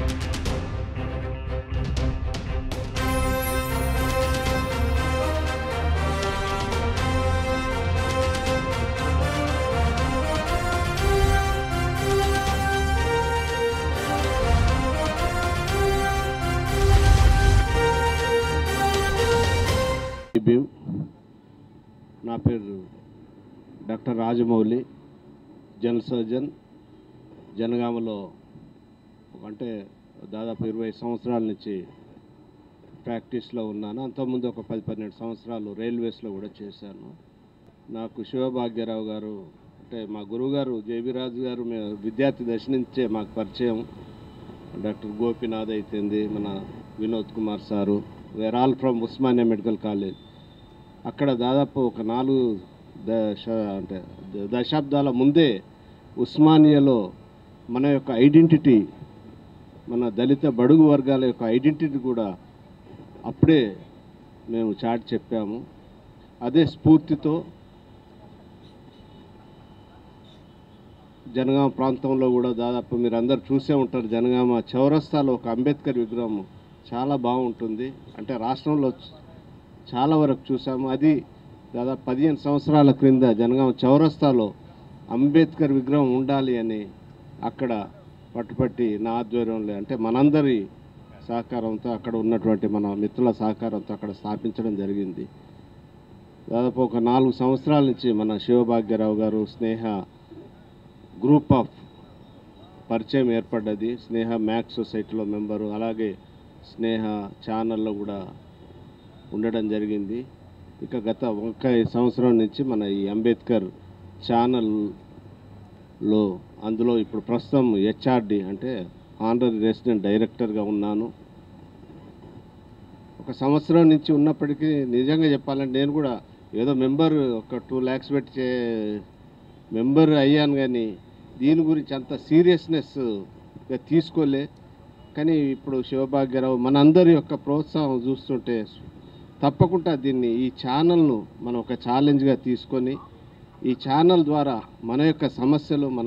భీమ్ నా పేరు doctor Rajamouli general surgeon జనగామలో అంటే దాదాపు ఇరవై సంవత్సరాల నుంచి ప్రాక్టీస్లో ఉన్నాను అంతకుముందు ఒక పది పన్నెండు సంవత్సరాలు రైల్వేస్లో కూడా చేశాను నాకు శివభాగ్యరావు గారు అంటే మా గురువుగారు జేబీ రాజు గారు మేము విద్యార్థి దశ నుంచే మాకు పరిచయం డాక్టర్ గోపినాథ్ అయితేంది మన Vinod Kumar sir were all from Osmania medical college అక్కడ దాదాపు ఒక నాలుగు దశ అంటే ద- దశాబ్దాల ముందే ఉస్మానియాలో మన యొక్క ఐడెంటిటీ మన దళిత బడుగు వర్గాల యొక్క ఐడెంటిటీ కూడా అప్పుడే మేము చాటి చెప్పాము అదే స్ఫూర్తితో జనగామ ప్రాంతంలో కూడా దాదాపు మీరు అందరు చూసే ఉంటారు జనగామ చౌరస్తాలో ఒక అంబేద్కర్ విగ్రహం చాలా బాగుంటుంది అంటే రాష్ట్రంలో చాలా వరకు చూసాము అది దాదాపు పదిహేను సంవత్సరాల క్రింద జనగామ చౌరస్తాలో అంబేద్కర్ విగ్రహం ఉండాలి అని అక్కడ పట్టుపట్టి నా ఆధ్వర్యంలో అంటే మనందరి సహకారంతో అక్కడ ఉన్నటువంటి మన మిత్రుల సహకారంతో అక్కడ స్థాపించడం జరిగింది దాదాపు ఒక నాలుగు సంవత్సరాల నుంచి మన శివభాగ్యరావు గారు స్నేహ గ్రూప్ ఆఫ్ పరిచయం ఏర్పడ్డది స్నేహ మ్యాక్స్ సొసైటీలో మెంబరు అలాగే స్నేహ ఛానల్లో కూడా ఉండడం జరిగింది ఇక గత ఒక సంవత్సరం నుంచి మన ఈ అంబేద్కర్ ఛానల్లో అందులో ఇప్పుడు ప్రస్తుతం హెచ్ఆర్డి అంటే ఆనరీ రెసిడెంట్ డైరెక్టర్గా ఉన్నాను ఒక సంవత్సరం నుంచి ఉన్నప్పటికీ నిజంగా చెప్పాలంటే నేను కూడా ఏదో మెంబర్ ఒక టూ ల్యాక్స్ పెట్టి చే మెంబర్ అయ్యాను కానీ దీని గురించి అంత సీరియస్నెస్గా తీసుకోలే కానీ ఇప్పుడు శివభాగ్యరావు మనందరి యొక్క ప్రోత్సాహం చూస్తుంటే తప్పకుండా దీన్ని ఈ ఛానల్ను మనం ఒక ఛాలెంజ్గా తీసుకొని ఈ ఛానల్ ద్వారా మన యొక్క సమస్యలు మన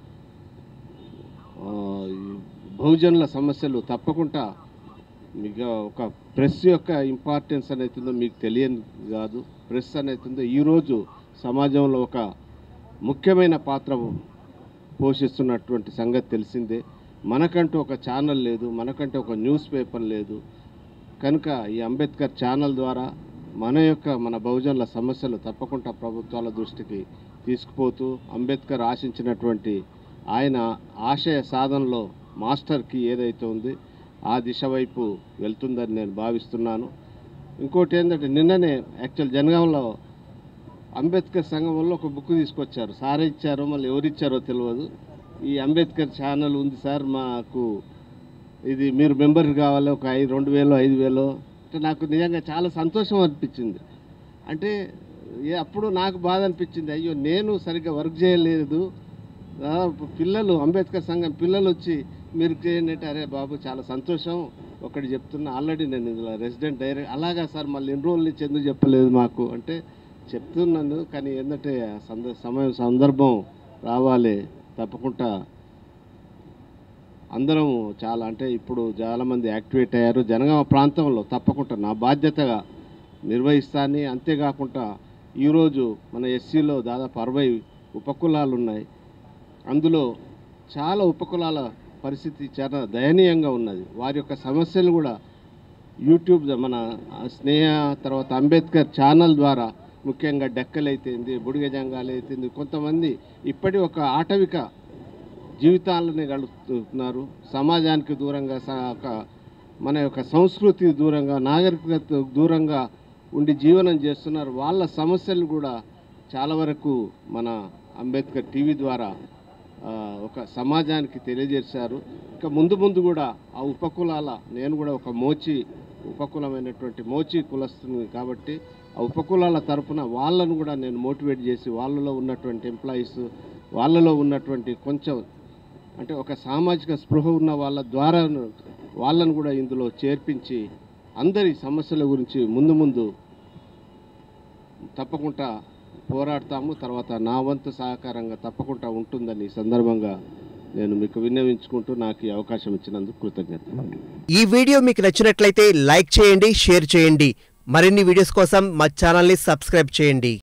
ఆ, ఈ బహుజనుల సమస్యలు తప్పకుండా మీకు ఒక ప్రెస్ యొక్క ఇంపార్టెన్స్ అనేతుందో మీకు తెలియని కాదు ప్రెస్ అనేతుందో ఈరోజు సమాజంలో ఒక ముఖ్యమైన పాత్ర పోషిస్తున్నటువంటి సంగతి తెలిసిందే మనకంటూ ఒక ఛానల్ లేదు మనకంటూ ఒక న్యూస్ పేపర్ లేదు కనుక ఈ అంబేద్కర్ ఛానల్ ద్వారా మన యొక్క మన బహుజనుల సమస్యలు తప్పకుండా ప్రభుత్వాల దృష్టికి తీసుకుపోతూ అంబేద్కర్ ఆశించినటువంటి ఆయన ఆశయ సాధనలో మాస్టర్కి ఏదైతే ఉంది ఆ దిశ వైపు వెళ్తుందని నేను భావిస్తున్నాను ఇంకోటి ఏంటంటే నిన్ననే యాక్చువల్ జనగాంలో అంబేద్కర్ సంఘం వల్ల ఒక బుక్ తీసుకొచ్చారు సారే ఇచ్చారో మళ్ళీ ఎవరు ఇచ్చారో తెలియదు ఈ అంబేద్కర్ ఛానల్ ఉంది సార్ మాకు ఇది మీరు మెంబర్ కావాలి ఒక ఐదు రెండు వేలు ఐదు వేలు అంటే నాకు నిజంగా చాలా సంతోషం అనిపించింది అంటే ఏ అప్పుడు నాకు బాధ అనిపించింది అయ్యో నేను సరిగ్గా వర్క్ చేయలేదు ఆ, పిల్లలు అంబేద్కర్ సంఘం పిల్లలు వచ్చి మీరు చేయండి అంటే అరే బాబు చాలా సంతోషం ఒకటి చెప్తున్నా ఆల్రెడీ నేను ఇందులో రెసిడెంట్ డైరెక్ట్ అలాగా సార్ మళ్ళీ ఎన్ని రోజుల నుంచి ఎందుకు చెప్పలేదు మాకు అంటే చెప్తున్నాను కానీ ఏంటంటే ఆ సంద సమయం సందర్భం రావాలి తప్పకుండా అందరం చాలా అంటే ఇప్పుడు చాలామంది యాక్టివేట్ అయ్యారు జనగామ ప్రాంతంలో తప్పకుండా నా బాధ్యతగా నిర్వహిస్తాను అంతేకాకుండా ఈరోజు మన ఎస్సీలో దాదాపు అరవై ఉపకులాలు ఉన్నాయి అందులో చాలా ఉపకులాల పరిస్థితి చాలా దయనీయంగా ఉన్నది వారి యొక్క సమస్యలు కూడా యూట్యూబ్ ద- మన స్నేహ తర్వాత అంబేద్కర్ ఛానల్ ద్వారా ముఖ్యంగా డెక్కలైతేంది బుడిగ జంగాలు అయితేంది కొంతమంది ఇప్పటి ఒక ఆటవిక జీవితాలని గడుపుతున్నారు సమాజానికి దూరంగా స- ఒక మన యొక్క సంస్కృతి దూరంగా నాగరికత దూరంగా ఉండి జీవనం చేస్తున్నారు వాళ్ళ సమస్యలు కూడా చాలా వరకు మన అంబేద్కర్ టీవీ ద్వారా ఆ, ఒక సమాజానికి తెలియజేశారు ఇంకా ముందు ముందు కూడా ఆ ఉపకులాల నేను కూడా ఒక మోచి ఉపకులమైనటువంటి మోచి కులస్తుంది కాబట్టి ఆ ఉపకులాల తరపున వాళ్ళను కూడా నేను మోటివేట్ చేసి వాళ్ళలో ఉన్నటువంటి ఎంప్లాయీస్ వాళ్ళలో ఉన్నటువంటి కొంచెం అంటే ఒక సామాజిక స్పృహ ఉన్న వాళ్ళ ద్వారా వాళ్ళను కూడా ఇందులో చేర్పించి అందరి సమస్యల గురించి ముందు ముందు తప్పకుండా పోరాడతాము తర్వాత నా వంతు సహకారంగా తప్పకుండా ఉంటుందని ఈ సందర్భంగా నేను మీకు విన్నవించుకుంటూ నాకు ఈ అవకాశం ఇచ్చినందుకు కృతజ్ఞత ఈ వీడియో మీకు నచ్చినట్లయితే లైక్ చేయండి షేర్ చేయండి మరిన్ని వీడియోస్ కోసం మా ఛానల్ని సబ్స్క్రైబ్ చేయండి